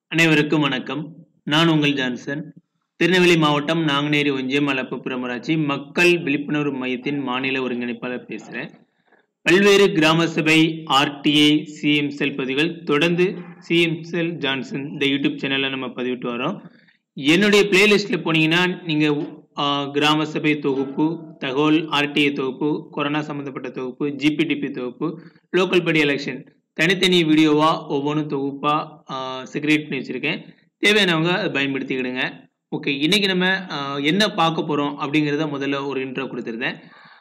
அனைவருக்கும் வணக்கம் நான் உங்கள் ஜான்சன் திருநெல்வேலி மாவட்டம் நாங்குநேரி ஒன்றியம் மலப்புப்புறம் ஊராட்சி மக்கள் விழிப்புணர்வு மையத்தின் மாநில ஒருங்கிணைப்பாளர் பேசுகிறேன் பல்வேறு கிராம சபை ஆர்டிஐ சிஎம் செல் பதிவுகள் தொடர்ந்து சிஎம் செல் ஜான்சன் இந்த யூடியூப் சேனலில் நம்ம பதிவிட்டு வரோம் என்னுடைய பிளேலிஸ்ட்டில் போனீங்கன்னா நீங்கள் கிராம சபை தொகுப்பு தகவல் ஆர்டிஐ தொகுப்பு கொரோனா சம்மந்தப்பட்ட தொகுப்பு ஜிபிடிபி தொகுப்பு லோக்கல் படி எலெக்ஷன் தனித்தனி வீடியோவா ஒவ்வொன்றும் தொகுப்பா செக்ரேட் பண்ணி வச்சிருக்கேன் தேவையானவங்க அதை பயன்படுத்திக்கிடுங்க ஓகே இன்னைக்கு நம்ம ஆஹ், என்ன பார்க்க போறோம் அப்படிங்கிறத முதல்ல ஒரு இன்ட்ரோ கொடுத்துருந்தேன்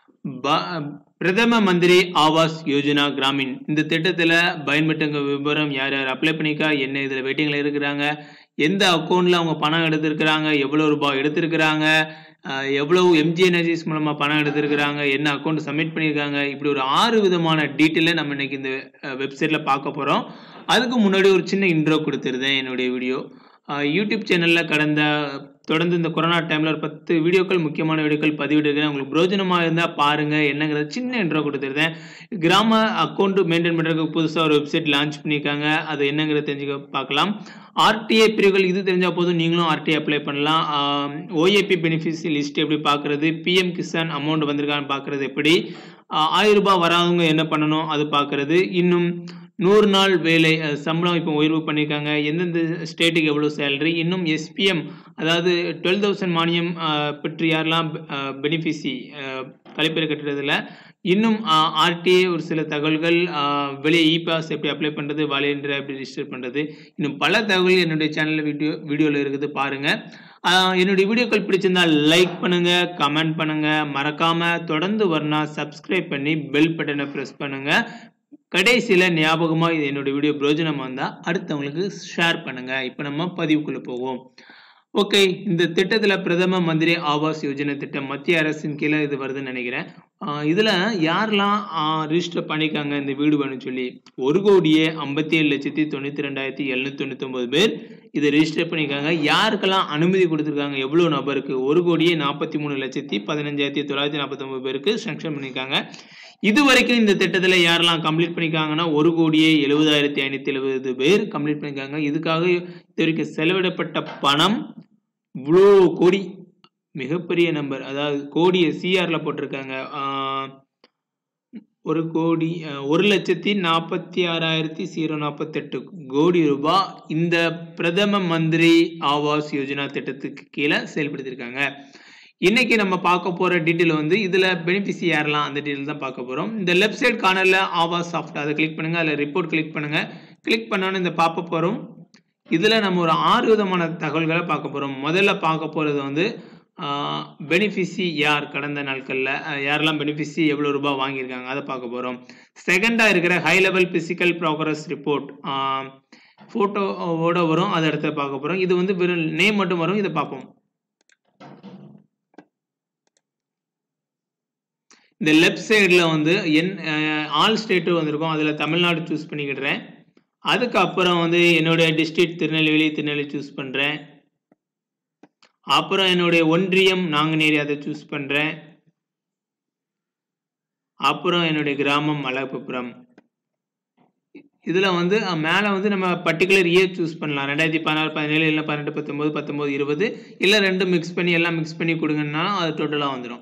ப- பிரதம மந்திரி ஆவாஸ் யோஜனா கிராமின் இந்த திட்டத்தில் பயன்பெற்றவங்க விவரம் யார் யார் அப்ளை பண்ணிக்கா என்ன இதில் வெயிட்டிங்கில் இருக்கிறாங்க எந்த அக்கௌண்ட்டில் அவங்க பணம் எடுத்திருக்கிறாங்க எவ்வளோ ரூபாய் எடுத்திருக்கிறாங்க ஆஹ், எவ்வளவு எம்ஜி எனர்ஜிஸ் மூலமாக பணம் எடுத்திருக்கிறாங்க என்ன அக்கௌண்ட் சப்மிட் பண்ணியிருக்காங்க இப்படி ஒரு ஆறு விதமான டீட்டெயிலை நம்ம இன்னைக்கு இந்த வெப்சைட்டில் பார்க்க போகிறோம் அதுக்கு முன்னாடி ஒரு சின்ன இன்ட்ரோ கொடுத்துருந்தேன் என்னுடைய வீடியோ யூடியூப் சேனலில் கடந்த தொடர்ந்து இந்த கொரோனா டைமில் ஒரு பத்து வீடியோக்கள் முக்கியமான வீடியோக்கள் பதிவிட்டிருக்கிறேன் உங்களுக்கு பிரோஜனமாக இருந்தால் பாருங்கள் என்னங்கிறத சின்ன இன்ட்ரோ கொடுத்துருந்தேன் கிராம அக்கௌண்ட் மெயின்டைன் பண்ணுறதுக்கு புதுசாக ஒரு வெப்சைட் லான்ச் பண்ணியிருக்காங்க அது என்னங்கிறத தெரிஞ்சுக்க பார்க்கலாம் ஆர்டிஐ பிரிவுகள் இது தெரிஞ்சால் போதும் நீங்களும் ஆர்டிஐ அப்ளை பண்ணலாம் ஓஏபி பெனிஃபிட்ஸ் லிஸ்ட் எப்படி பார்க்குறது பிஎம் கிசான் அமௌண்ட் வந்திருக்கான்னு பார்க்குறது எப்படி ஆஹ் ஆயிரம் ரூபாய் வராதவங்க என்ன பண்ணணும் அது பார்க்குறது இன்னும் நூறு நாள் வேலை அஹ் சம்பளம் இப்போ உயர்வு பண்ணியிருக்காங்க எந்தெந்த ஸ்டேட்டுக்கு எவ்வளோ சேலரி இன்னும் எஸ்பிஎம் அதாவது டுவெல் தௌசண்ட் மானியம் அஹ், பெற்று யாரெல்லாம் பெனிஃபிசி கழிப்பறை கட்டுறதுல இன்னும் ஆர்டிஏ ஒரு சில தகவல்கள் அஹ், வெளியே இ பாஸ் எப்படி அப்ளை பண்ணுறது வாலண்டியர் எப்படி ரிஜிஸ்டர் பண்ணுறது இன்னும் பல தகவல்கள் என்னுடைய சேனலில் வீடியோ வீடியோவில் இருக்குது பாருங்கள் என்னுடைய வீடியோக்கள் பிடிச்சிருந்தா லைக் பண்ணுங்க கமெண்ட் பண்ணுங்க மறக்காம தொடர்ந்து வரணும் சப்ஸ்கிரைப் பண்ணி பெல் பட்டனை ப்ரெஸ் பண்ணுங்க கடைசியில் ஞாபகமாக இது என்னோட வீடியோ பிரோஜனமாக இருந்தால் அடுத்தவங்களுக்கு ஷேர் பண்ணுங்க இப்போ நம்ம பதிவுக்குள்ளே போவோம் ஓகே இந்த திட்டத்தில் பிரதம மந்திரி ஆவாஸ் யோஜனை திட்டம் மத்திய அரசின் கீழே இது வருதுன்னு நினைக்கிறேன் ஆஹ் இதுல யாரெல்லாம் ரிஜிஸ்டர் பண்ணிருக்காங்க இந்த வீடு வேணும்னு சொல்லி ஒரு கோடியே ஐம்பத்தி ஏழு லட்சத்தி தொண்ணூத்தி ரெண்டாயிரத்தி எழுநூத்தி தொண்ணூத்தி ஒன்பது பேர் இதை ரெஜிஸ்டர் பண்ணியிருக்காங்க யாருக்கெல்லாம் அனுமதி கொடுத்துருக்காங்க எவ்வளோ நபருக்கு ஒரு கோடியே நாற்பத்தி மூணு லட்சத்தி பதினஞ்சாயிரத்தி தொள்ளாயிரத்தி நாற்பத்தி ஒன்பது பேருக்கு செங்ஷன் பண்ணியிருக்காங்க இது வரைக்கும் இந்த திட்டத்தில் யாரெல்லாம் கம்ப்ளீட் பண்ணியிருக்காங்கன்னா ஒரு கோடியே எழுபதாயிரத்தி ஐநூத்தி எழுபது பேர் கம்ப்ளீட் பண்ணியிருக்காங்க இதுக்காக இது வரைக்கும் செலவிடப்பட்ட பணம் இவ்வளோ கோடி மிகப்பெரிய நம்பர் அதாவது கோடியை சிஆர்ல போட்டிருக்காங்க ஆஹ், ஒரு கோடி அஹ், ஒரு லட்சத்தி நாற்பத்தி ஆறாயிரத்தி ஜீரோ நாற்பத்தெட்டு கோடி ரூபாய் இந்த பிரதம மந்திரி ஆவாஸ் யோஜனா திட்டத்துக்கு கீழே செயல்படுத்தியிருக்காங்க இன்னைக்கு நம்ம பார்க்க போற டீட்டெயில் வந்து இதுல பெனிஃபிசி யாரெல்லாம் அந்த டீட்டெயில் தான் பார்க்க போறோம் இந்த லெஃப்ட் சைடு கார்னர்ல ஆவாஸ் சாஃப்ட் அதை கிளிக் பண்ணுங்க அதில் ரிப்போர்ட் கிளிக் பண்ணுங்க கிளிக் பண்ணோன்னு இந்த பாப்பப் வரும் இதுல நம்ம ஒரு ஆறு விதமான தகவல்களை பார்க்க போறோம் முதல்ல பார்க்க போறது வந்து பெனிஃபிசி யார் கடந்த நாட்களில் யாரெல்லாம் பெனிஃபிசி எவ்வளோ ரூபாய் வாங்கியிருக்காங்க அதை பார்க்க போகிறோம் செகண்டாக இருக்கிற high level physical progress report ஃபோட்டோவோட வரும் அதை அடுத்து பார்க்க போகிறோம் இது வந்து வெறும் நேம் மட்டும் வரும் இதை பார்ப்போம் இந்த லெஃப்ட் சைடில் வந்து என் ஆல் ஸ்டேட்டும் வந்திருக்கும் அதில் தமிழ்நாடு சூஸ் பண்ணிக்கிடுறேன் அதுக்கப்புறம் வந்து என்னுடைய டிஸ்ட்ரிக்ட் திருநெல்வேலி திருநெல்வேலி சூஸ் பண்ணுறேன் அப்புறம் என்னுடைய ஒன்றியம் நாங்குநேரி அதை சூஸ் பண்ணுறேன் அப்புறம் என்னுடைய கிராமம் மலப்புப்புறம் இதில் வந்து அஹ், மேலே வந்து நம்ம பர்டிகுலர் இயர் சூஸ் பண்ணலாம் ரெண்டாயிரத்தி பதினாறு பதினேழு இல்லை பதினெட்டு பத்தொம்போது பத்தொம்போது இருபது இல்லை ரெண்டும் மிக்ஸ் பண்ணி எல்லாம் மிக்ஸ் பண்ணி கொடுங்கன்னாலும் அது டோட்டலாக வந்துடும்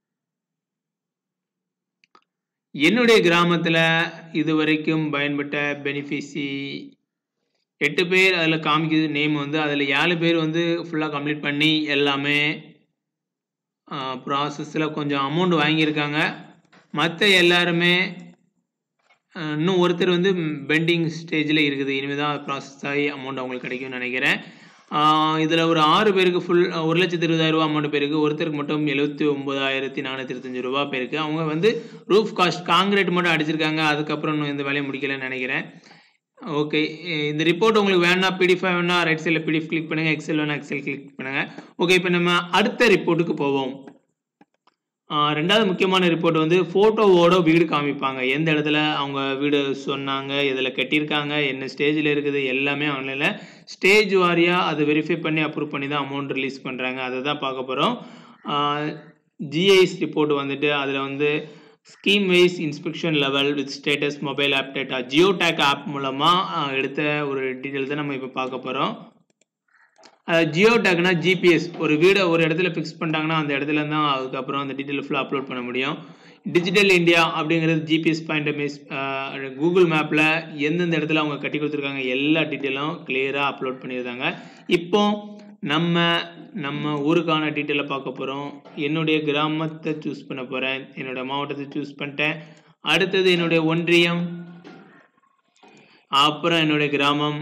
என்னுடைய கிராமத்தில் இது வரைக்கும் பயன்பட்ட பெனிஃபிசி எட்டு பேர் அதில் காமிக்குது நேம் வந்து அதில் ஏழு பேர் வந்து ஃபுல்லாக கம்ப்ளீட் பண்ணி எல்லாமே ப்ராசஸில் கொஞ்சம் அமௌண்ட் வாங்கியிருக்காங்க மற்ற எல்லாருமே அஹ், இன்னும் ஒருத்தர் வந்து பெண்டிங் ஸ்டேஜில் இருக்குது இனிமேல் தான் ப்ராசஸ் ஆகி அமௌண்ட் அவங்களுக்கு கிடைக்கும்னு நினைக்கிறேன் இதில் ஒரு ஆறு பேருக்கு ஃபுல் ஒரு லட்சத்தி இருபதாயிரம் ரூபா அமௌண்ட் பேருக்கு ஒருத்தருக்கு மட்டும் எழுபத்தி ஒம்பதாயிரத்தி நானூற்றி இருபத்தஞ்சு ரூபா பேருக்கு அவங்க வந்து ரூஃப் காஸ்ட் காங்கிரீட் மட்டும் அடிச்சிருக்காங்க அதுக்கப்புறம் இன்னும் இந்த வேலையை முடிக்கலைன்னு நினைக்கிறேன் ஓகே இந்த ரிப்போர்ட் உங்களுக்கு வேணா பிடிஎஃப் வேணா ரைட் சைடில் பிடிஎஃப் கிளிக் பண்ணுங்க எக்ஸல் வேணா எக்ஸல் கிளிக் பண்ணுங்க ஓகே இப்போ நம்ம அடுத்த ரிப்போர்ட்டுக்கு போவோம் ஆஹ் ரெண்டாவது முக்கியமான ரிப்போர்ட் வந்து ஃபோட்டோவோட வீடு காமிப்பாங்க எந்த இடத்துல அவங்க வீடு சொன்னாங்க இதில் கட்டியிருக்காங்க என்ன ஸ்டேஜில் இருக்குது எல்லாமே ஆன்லைனில் ஸ்டேஜ் வாரியாக அதை வெரிஃபை பண்ணி அப்ரூவ் பண்ணி தான் அமௌண்ட் ரிலீஸ் பண்ணுறாங்க அதை தான் பார்க்க போகிறோம் ஜிஐஎஸ் ரிப்போர்ட் வந்துட்டு அதில் வந்து scheme wise inspection level with status mobile app data geo tag app மூலமாக எடுத்த ஒரு டீட்டெயில் தான் நம்ம இப்போ பார்க்க போகிறோம் ஜியோ டேக்னா ஜிபிஎஸ் ஒரு வீடை ஒரு இடத்துல ஃபிக்ஸ் பண்ணிட்டாங்கன்னா அந்த இடத்துல தான் அதுக்கப்புறம் அந்த டீட்டெயில் ஃபுல்லாக அப்லோட் பண்ண முடியும் டிஜிட்டல் இந்தியா அப்படிங்கிறது ஜிபிஎஸ் பாயிண்ட் மிஸ் கூகுள் மேப்பில் எந்தெந்த இடத்துல அவங்க கட்டி கொடுத்துருக்காங்க எல்லா டீட்டெயிலும் கிளியராக அப்லோட் பண்ணியிருந்தாங்க இப்போ நம்ம நம்ம ஊருக்கான டீட்டெயிலை பார்க்க போகிறோம் என்னுடைய கிராமத்தை சூஸ் பண்ண போகிறேன் என்னோட மாவட்டத்தை சூஸ் பண்ணிட்டேன் அடுத்தது என்னுடைய ஒன்றியம் அப்புறம் என்னுடைய கிராமம்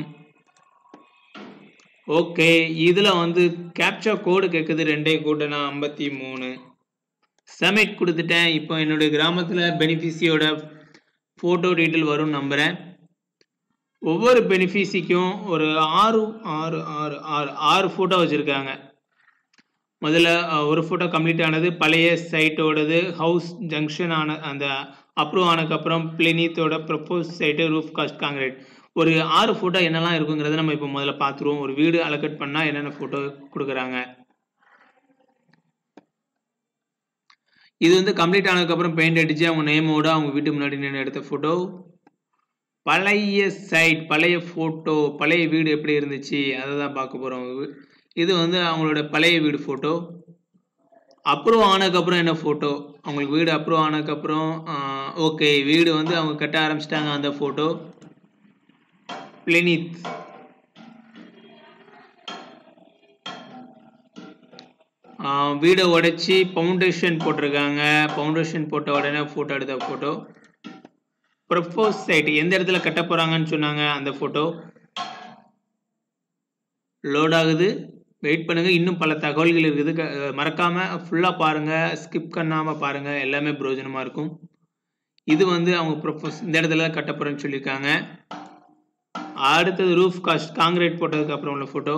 ஓகே இதில் வந்து கேப்சா கோடு கேட்குது ரெண்டே கோடு நான் ஐம்பத்தி மூணு சப்மிட் கொடுத்துட்டேன் இப்போ என்னுடைய கிராமத்தில் பெனிஃபிஷியோட ஃபோட்டோ டீட்டெயில் வரும்னு நம்புகிறேன் ஒவ்வொரு பெனிஃபிஷிக்கும் ஒரு ஆறு ஆறு ஆறு ஆறு ஆறு ஃபோட்டோ வச்சுருக்காங்க முதல்ல ஒரு ஃபோட்டோ கம்ப்ளீட் ஆனது பழைய சைட்டோடது ஹவுஸ் ஜங்ஷன் ஆன அந்த அப்ரூவ் ஆனதுக்கப்புறம் பிளினித்தோட propose site roof cast concrete ஒரு ஆறு ஃபோட்டோ என்னெல்லாம் இருக்குங்கிறத நம்ம இப்போ முதல்ல பார்த்துருவோம் ஒரு வீடு அலோகேட் பண்ணால் என்னென்ன ஃபோட்டோ கொடுக்குறாங்க இது வந்து கம்ப்ளீட் ஆனதுக்கப்புறம் பெயிண்ட் அடித்து அவங்க நேமோட அவங்க வீட்டு முன்னாடி நின்று எடுத்த ஃபோட்டோ பழைய சைட் பழைய ஃபோட்டோ பழைய வீடு எப்படி இருந்துச்சு அதை தான் பார்க்க போகிறோம் இது வந்து அவங்களோட பழைய வீடு ஃபோட்டோ அப்ரூவ் ஆனதுக்கப்புறம் என்ன ஃபோட்டோ அவங்களுக்கு வீடு அப்ரூவ் ஆனதுக்கப்புறம் ஓகே வீடு வந்து அவங்க கட்ட ஆரம்பிச்சிட்டாங்க அந்த ஃபோட்டோ பிளினித் வீடை உடைச்சி ஃபவுண்டேஷன் போட்டிருக்காங்க ஃபவுண்டேஷன் போட்ட உடனே ஃபோட்டோ எடுத்த ஃபோட்டோ ப்ரப்போஸ் சைட் எந்த இடத்துல கட்ட போகிறாங்கன்னு சொன்னாங்க அந்த ஃபோட்டோ லோட் ஆகுது வெயிட் பண்ணுங்க இன்னும் பல தகவல்கள் இருக்குது மறக்காம ஃபுல்லாக பாருங்க ஸ்கிப் பண்ணாமல் பாருங்க எல்லாமே பிரயோஜனமாக இருக்கும் இது வந்து அவங்க ப்ரொஃபஸ் இந்த இடத்துல கட்ட போகிறேன்னு சொல்லியிருக்காங்க அடுத்தது ரூஃப் காஸ்ட் காங்கிரீட் போட்டதுக்கு அப்புறம் உள்ள ஃபோட்டோ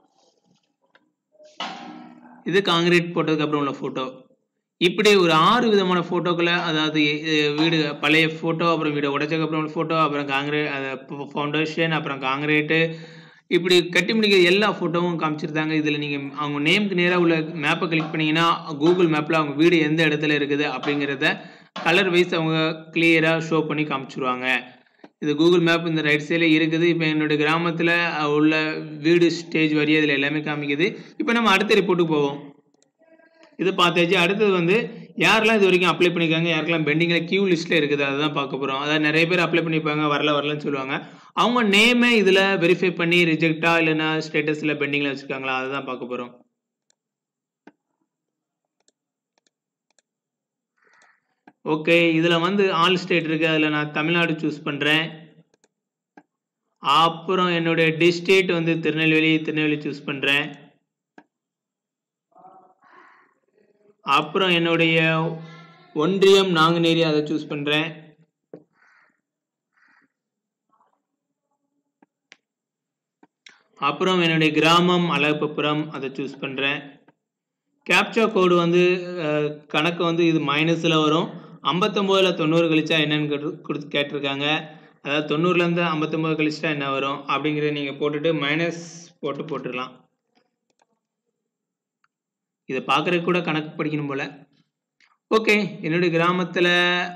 இது காங்கிரீட் போட்டதுக்கு அப்புறம் உள்ள ஃபோட்டோ இப்படி ஒரு ஆறு விதமான ஃபோட்டோக்களை அதாவது வீடு பழைய ஃபோட்டோ அப்புறம் வீடை உடைச்சதுக்கு அப்புறம் உள்ள ஃபோட்டோ அப்புறம் காங்கிரீட் ஃபவுண்டேஷன் அப்புறம் காங்கிரீட்டு இப்படி கட்டி முடிக்கிற எல்லா ஃபோட்டோவும் காமிச்சிருந்தாங்க இதில் நீங்கள் அவங்க நேமுக்கு நேராக உள்ள மேப்பை கிளிக் பண்ணிங்கன்னா கூகுள் மேப்பில் அவங்க வீடு எந்த இடத்துல இருக்குது அப்படிங்கிறத கலர் வைஸ் அவங்க கிளியராக ஷோ பண்ணி காமிச்சிருவாங்க இது கூகுள் மேப் இந்த ரைட் சைடில் இருக்குது இப்போ என்னுடைய கிராமத்தில் உள்ள வீடு ஸ்டேஜ் வரி அதில் எல்லாமே காமிக்குது இப்போ நம்ம அடுத்த ரிப்போர்ட்டுக்கு போவோம் இது பார்த்தாச்சு அடுத்தது வந்து யாரெல்லாம் இது வரைக்கும் அப்ளை பண்ணியிருக்காங்க யாருக்கெல்லாம் பெண்டிங்கில் கியூ லிஸ்ட்டில் இருக்குது அதை தான் பார்க்க போகிறோம் அதாவது நிறைய பேர் அப்ளை பண்ணியிருப்பாங்க வரல வரலன்னு சொல்லுவாங்க அவங்க நேமே இதில் வெரிஃபை பண்ணி ரிஜெக்டா இல்லைன்னா ஸ்டேட்டஸில் பெண்டிங்கில் வச்சுருக்காங்களா அதை தான் பார்க்க போகிறோம் ஓகே இதில் வந்து ஆல் ஸ்டேட் இருக்குது அதில் நான் தமிழ்நாடு சூஸ் பண்ணுறேன் அப்புறம் என்னுடைய டிஸ்ட்ரிக்ட் வந்து திருநெல்வேலி திருநெல்வேலி சூஸ் பண்ணுறேன் அப்புறம் என்னுடைய ஒன்றியம் நாங்குநேரி அதை சூஸ் பண்ணுறேன் அப்புறம் என்னுடைய கிராமம் அழகப்புறம் அதை சூஸ் பண்ணுறேன் கேப்சா கோடு வந்து கணக்கு வந்து இது மைனஸில் வரும் ஐம்பத்தொம்போதில் தொண்ணூறு கழிச்சா என்னன்னு கொடுத்து கேட்டிருக்காங்க அதாவது தொண்ணூறுலேருந்து ஐம்பத்தொம்போது கழிச்சிட்டா என்ன வரும் அப்படிங்கிறத நீங்கள் போட்டுட்டு மைனஸ் போட்டு போட்டுடலாம் இதை பார்க்குறதுக்கு கூட கணக்கு படிக்கணும் போல் ஓகே என்னுடைய கிராமத்தில்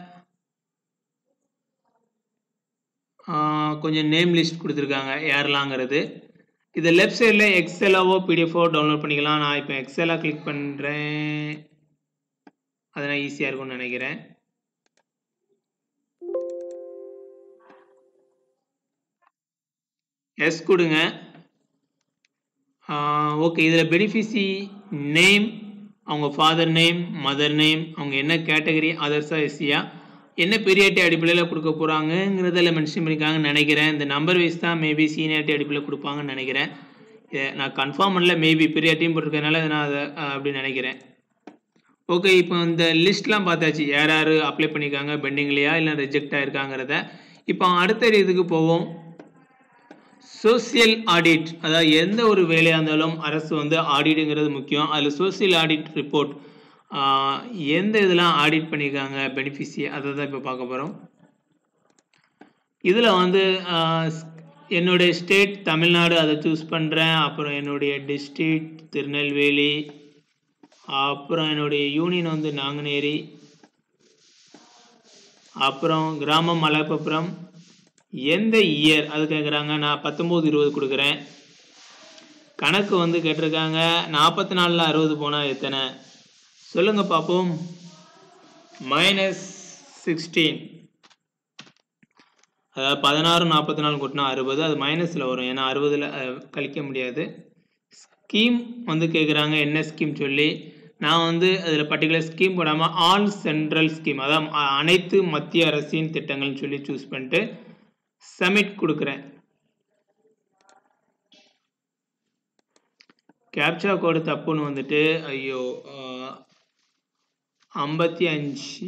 கொஞ்சம் நேம் லிஸ்ட் கொடுத்துருக்காங்க யாரெல்லாங்கிறது இது லெஃப்ட் சைடில் எக்ஸலாவோ பிடிஎஃபோ டவுன்லோட் பண்ணிக்கலாம் நான் இப்போ எக்ஸலாக கிளிக் பண்ணுறேன் அது நான் ஈஸியாக இருக்கும்னு நினைக்கிறேன் எஸ் கொடுங்க ஓகே இதில் பெனிஃபிஷி நேம் அவங்க ஃபாதர் நேம் மதர் நேம் அவங்க என்ன கேட்டகரி அதர்ஸா எஸ்சியா என்ன பெரியாட்டி அடிப்படையில் கொடுக்க போகிறாங்கங்கிறதில் மென்ஷன் பண்ணியிருக்காங்கன்னு நினைக்கிறேன் இந்த நம்பர் வைஸ் தான் மேபி சீனியாரிட்டி அடிப்படையில் கொடுப்பாங்கன்னு நினைக்கிறேன் நான் கன்ஃபார்ம் பண்ணல மேபி பெரியாட்டியும் போட்டிருக்கனால நான் அதை அப்படி நினைக்கிறேன் ஓகே இப்போ இந்த லிஸ்ட்லாம் பார்த்தாச்சு யார் யார் அப்ளை பண்ணியிருக்காங்க பெண்டிங்லையா இல்லை ரிஜெக்ட் ஆயிருக்காங்கிறத இப்போ அடுத்த இதுக்கு போவோம் சோசியல் ஆடிட் அதாவது எந்த ஒரு வேலையாக இருந்தாலும் அரசு வந்து ஆடிட்டுங்கிறது முக்கியம் அதில் சோசியல் ஆடிட் ரிப்போர்ட் எந்த இதெல்லாம் ஆடிட் பண்ணியிருக்காங்க பெனிஃபிஷி அதை தான் இப்போ பார்க்க போகிறோம் இதில் வந்து என்னுடைய ஸ்டேட் தமிழ்நாடு அதை சூஸ் பண்ணுறேன் அப்புறம் என்னுடைய டிஸ்ட்ரிக்ட் திருநெல்வேலி அப்புறம் என்னுடைய யூனியன் வந்து நாங்குநேரி அப்புறம் கிராமம் மலைப்பப்புறம் எந்த இயர் அது கேட்குறாங்க நான் பத்தொம்போது இருபது கொடுக்குறேன் கணக்கு வந்து கேட்டிருக்காங்க நாற்பத்தி நாலில் அறுபது போனால் எத்தனை சொல்லுங்க பார்ப்போம் மைனஸ் சிக்ஸ்டீன் அதாவது பதினாறு நாற்பத்தி நாலு கூட்டினா அறுபது அது மைனஸில் வரும் ஏன்னா அறுபதில் கழிக்க முடியாது ஸ்கீம் வந்து கேட்குறாங்க என்ன ஸ்கீம் சொல்லி நான் வந்து அதில் பர்டிகுலர் ஸ்கீம் போடாமல் ஆல் சென்ட்ரல் ஸ்கீம் அதான் அ- அனைத்து மத்திய அரசின் திட்டங்கள்னு சொல்லி சூஸ் பண்ணிட்டு சப்மிட் கொடுக்குறேன் கேப்சா கோடு தப்புன்னு வந்துட்டு ஐயோ ஐம்பத்தி அஞ்சு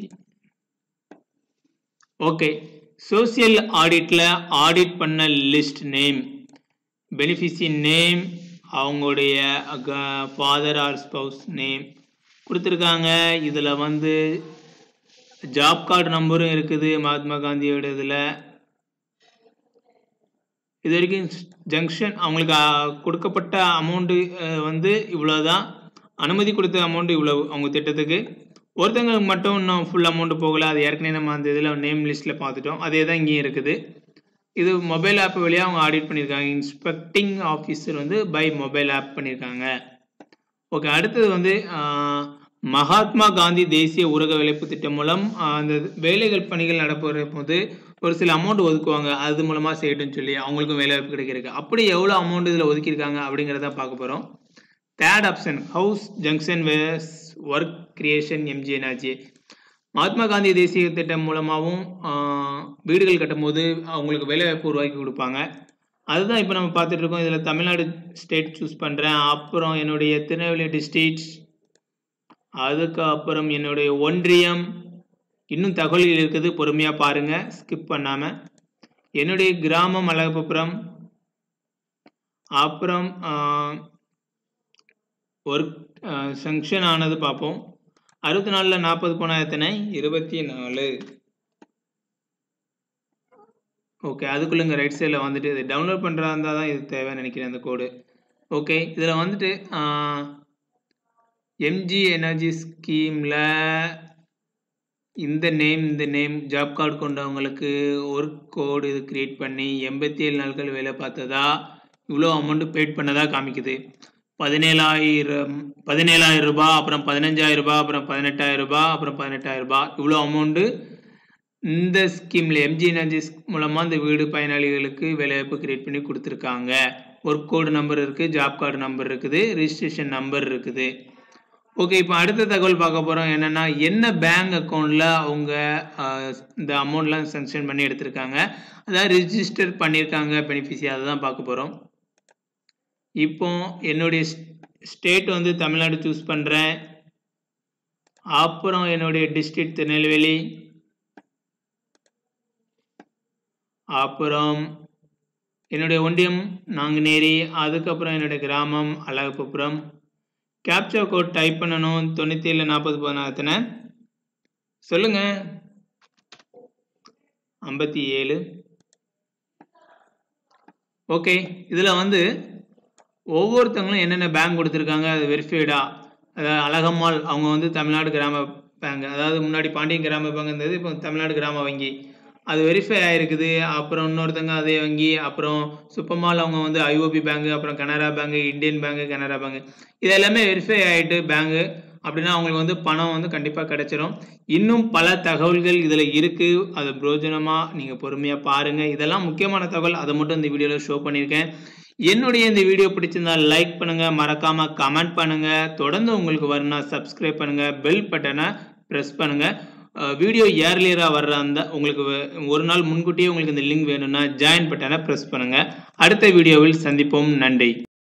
ஓகே சோசியல் ஆடிட்டில் ஆடிட் பண்ண லிஸ்ட் நேம் பெனிஃபிஷி நேம் அவங்களுடைய ஃபாதர் ஆர் ஸ்பவுஸ் நேம் கொடுத்துருக்காங்க இதில் வந்து ஜாப் கார்டு நம்பரும் இருக்குது மகாத்மா காந்தியோட இதில் இது வரைக்கும் ஜங்ஷன் அவங்களுக்கு அஹ், கொடுக்கப்பட்ட அமௌண்ட்டு வந்து இவ்வளோதான் அனுமதி கொடுத்த அமௌண்ட் இவ்வளவு அவங்க திட்டத்துக்கு ஒருத்தங்களுக்கு மட்டும் இன்னும் ஃபுல் அமௌண்ட் போகல அது ஏற்கனவே நம்ம அந்த இதில் நேம் லிஸ்ட்டில் பார்த்துட்டோம் அதே தான் இங்கேயும் இருக்குது இது மொபைல் ஆப் வழியாக அவங்க ஆடிட் பண்ணியிருக்காங்க இன்ஸ்பெக்டிங் ஆஃபீஸர் வந்து பை மொபைல் ஆப் பண்ணியிருக்காங்க ஓகே அடுத்தது வந்து ஆஹ், மகாத்மா காந்தி தேசிய ஊரக வேலைப்பு திட்டம் மூலம் ஆஹ், அந்த வேலைகள் பணிகள் நடப்புற போது ஒரு சில அமௌண்ட் ஒதுக்குவாங்க அது மூலமாக செய்யட்டும்னு சொல்லி அவங்களுக்கும் வேலை வாய்ப்பு கிடைக்கிறதுக்கு அப்படி எவ்வளோ அமௌண்ட் இதில் ஒதுக்கியிருக்காங்க அப்படிங்கிறத பார்க்க போகிறோம் third option house junction ways work creation MG NRG Mahatma Gandhi தேசிய திட்டம் மூலமாகவும் ஆஹ், வீடுகள் கட்டும்போது அவங்களுக்கு வேலைவாய்ப்பு உருவாக்கி கொடுப்பாங்க அதுதான் இப்போ நம்ம பார்த்துட்டு இருக்கோம் இதில் தமிழ்நாடு ஸ்டேட் சூஸ் பண்ணுறேன் அப்புறம் என்னுடைய திருநெல்வேலி டிஸ்ட்ரிக்ட் அதுக்கு அப்புறம் என்னுடைய ஒன்றியம் இன்னும் தகவல்கள் இருக்குது பொறுமையாக பாருங்கள் ஸ்கிப் பண்ணாமல் என்னுடைய கிராமம் அழகப்புறம் அப்புறம் ஒர்க் சங்ஷன் ஆனது பார்ப்போம் அறுபத்தி நாலில் நாற்பது போனால் எத்தனை இருபத்தி நாலு ஓகே அதுக்குள்ளே ரைட் சைடில் வந்துட்டு இது டவுன்லோட் பண்ணுறதா இருந்தால் தான் இது தேவைன்னு நினைக்கிறேன் அந்த கோடு ஓகே இதில் வந்துட்டு எம்ஜி எனர்ஜி ஸ்கீமில் இந்த நேம் இந்த நேம் ஜாப் கார்டு கொண்டவங்களுக்கு ஒர்க் கோடு இது கிரியேட் பண்ணி எண்பத்தி ஏழு நாட்கள் வேலை பார்த்ததா இவ்வளோ அமௌண்ட் பெய்ட் பண்ணதா காமிக்குது பதினேழாயிரம் பதினேழாயிரம் ரூபாய் அப்புறம் பதினஞ்சாயிரம் ரூபாய் அப்புறம் பதினெட்டாயிரம் ரூபாய் அப்புறம் பதினெட்டாயிரம் ரூபாய் இவ்வளோ அமௌண்ட்டு இந்த ஸ்கீமில் எம்ஜி எனர்ஜி மூலமாக இந்த வீடு பயனாளிகளுக்கு வேலைவாய்ப்பு கிரியேட் பண்ணி கொடுத்துருக்காங்க ஒர்க் கோடு நம்பர் இருக்குது ஜாப் கார்டு நம்பர் இருக்குது ரிஜிஸ்ட்ரேஷன் நம்பர் இருக்குது ஓகே இப்போ அடுத்த தகவல் பார்க்க போகிறோம் என்னென்னா என்ன பேங்க் அக்கௌண்ட்டில் அவங்க ஆஹ், இந்த அமௌண்ட்லாம் சென்ஷன் பண்ணி எடுத்திருக்காங்க அதாவது ரிஜிஸ்டர் பண்ணியிருக்காங்க பெனிஃபிஷி அதை தான் பார்க்க போகிறோம் இப்போ என்னுடைய ஸ்டேட் வந்து தமிழ்நாடு சூஸ் பண்ணுறேன் அப்புறம் என்னுடைய டிஸ்ட்ரிக்ட் திருநெல்வேலி அப்புறம் என்னுடைய ஒன்றியம் நாங்குநேரி அதுக்கப்புறம் என்னுடைய கிராமம் அழகப்புப்புறம் கேப்சா கோட் டைப் பண்ணணும் தொண்ணூற்றி ஏழு நாற்பது பதினாறு சொல்லுங்க ஐம்பத்தி ஏழு ஓகே இதில் வந்து ஒவ்வொருத்தவங்களும் என்னென்ன பேங்க் கொடுத்துருக்காங்க அது வெரிஃபைடா அதாவது அழகம்மாள் அவங்க வந்து தமிழ்நாடு கிராம பேங்க் அதாவது முன்னாடி பாண்டியன் கிராம பேங்க் இருந்தது இப்போ தமிழ்நாடு கிராம வங்கி அது வெரிஃபை ஆயிருக்குது அப்புறம் இன்னொருத்தங்க அதே வங்கி அப்புறம் சுப்பம்மாள் அவங்க வந்து ஐஓபி பேங்க் அப்புறம் Canara bank Indian bank Canara bank இது எல்லாமே வெரிஃபை ஆகிட்டு பேங்க் அப்படின்னா அவங்களுக்கு வந்து பணம் வந்து கண்டிப்பாக கிடைச்சிரும் இன்னும் பல தகவல்கள் இதில் இருக்குது அது பிரோஜனமாக நீங்கள் பொறுமையாக பாருங்கள் இதெல்லாம் முக்கியமான தகவல் அதை மட்டும் இந்த வீடியோவில் ஷோ பண்ணியிருக்கேன் என்னுடைய இந்த வீடியோ பிடிச்சிருந்தா லைக் பண்ணுங்கள் மறக்காமல் கமெண்ட் பண்ணுங்கள் தொடர்ந்து உங்களுக்கு வரணும்னா சப்ஸ்கிரைப் பண்ணுங்கள் பெல் பட்டனை ப்ரெஸ் பண்ணுங்கள் வீடியோ ஏர்லியராக வர்ற அந்த உங்களுக்கு வே- ஒரு நாள் முன்கூட்டியே உங்களுக்கு இந்த லிங்க் வேணும்னா ஜாயின் பட்டனை ப்ரெஸ் பண்ணுங்கள் அடுத்த வீடியோவில் சந்திப்போம் நன்றி